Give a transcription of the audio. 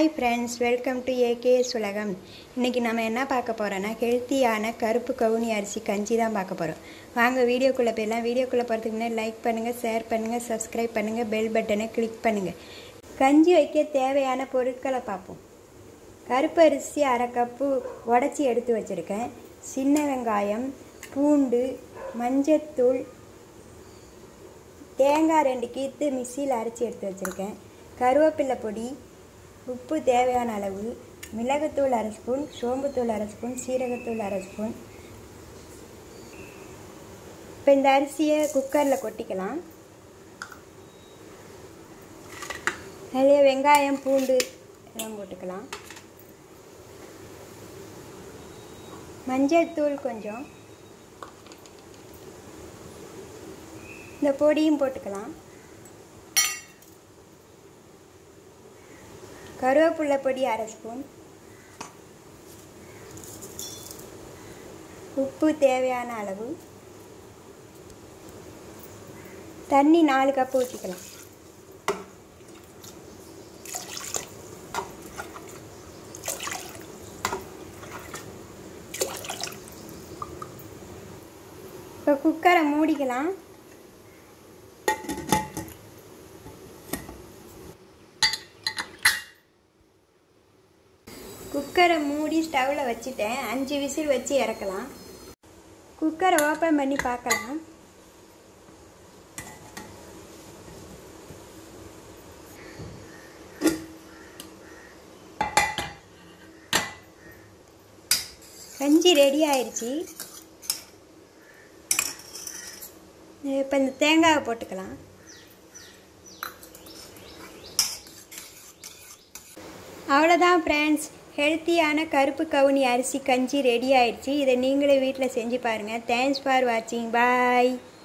hi friends welcome to AKS உலகம் இன்றைக்கி நம்ம என்ன பார்க்க போகிறோன்னா ஹெல்த்தியான கருப்பு கவுனி அரிசி கஞ்சி தான் பார்க்க போகிறோம் வாங்க வீடியோக்குள்ளே போயிடலாம் வீடியோக்குள்ளே போகிறதுக்கு முன்னாடி லைக் பண்ணுங்கள் ஷேர் பண்ணுங்கள் சப்ஸ்கிரைப் பண்ணுங்கள் பெல் பட்டனை கிளிக் பண்ணுங்கள் கஞ்சி வைக்க தேவையான பொருட்களை பார்ப்போம் கருப்பு அரிசி அரை கப்பு உடச்சி எடுத்து வச்சுருக்கேன் சின்ன வெங்காயம் பூண்டு மஞ்சத்தூள் தேங்காய் ரெண்டு கீத்து மிக்சியில் அரைச்சி எடுத்து வச்சுருக்கேன் கருவேப்பிலை பொடி உப்பு தேவையான அளவு மிளகுத்தூள் அரை ஸ்பூன் சோம்புத்தூள் அரை ஸ்பூன் சீரகத்தூள் அரை ஸ்பூன் இப்போ இந்த அரிசியை குக்கரில் கொட்டிக்கலாம் நிறைய வெங்காயம் பூண்டு எல்லாம் போட்டுக்கலாம் மஞ்சள் தூள் கொஞ்சம் இந்த பொடியும் போட்டுக்கலாம் கருவேப்பிலை பொடி அரை ஸ்பூன் உப்பு தேவையான அளவு தண்ணி நாலு கப்பு ஊற்றிக்கலாம் இப்போ குக்கரை மூடிக்கலாம் குக்கரை மூடி ஸ்டவ்வில் வச்சுட்டேன் அஞ்சு விசில் வச்சு இறக்கலாம் குக்கரை ஓப்பன் பண்ணி பார்க்கலாம் கஞ்சி ரெடி ஆயிடுச்சு இப்போ இந்த தேங்காவை போட்டுக்கலாம் அவ்வளோதான் ஃப்ரெண்ட்ஸ் ஹெல்த்தியான கருப்பு கவுனி அரிசி கஞ்சி ரெடி ஆயிடுச்சு இதை நீங்களே வீட்டில் செஞ்சு பாருங்கள் தேங்க்ஸ் ஃபார் வாட்சிங் பாய்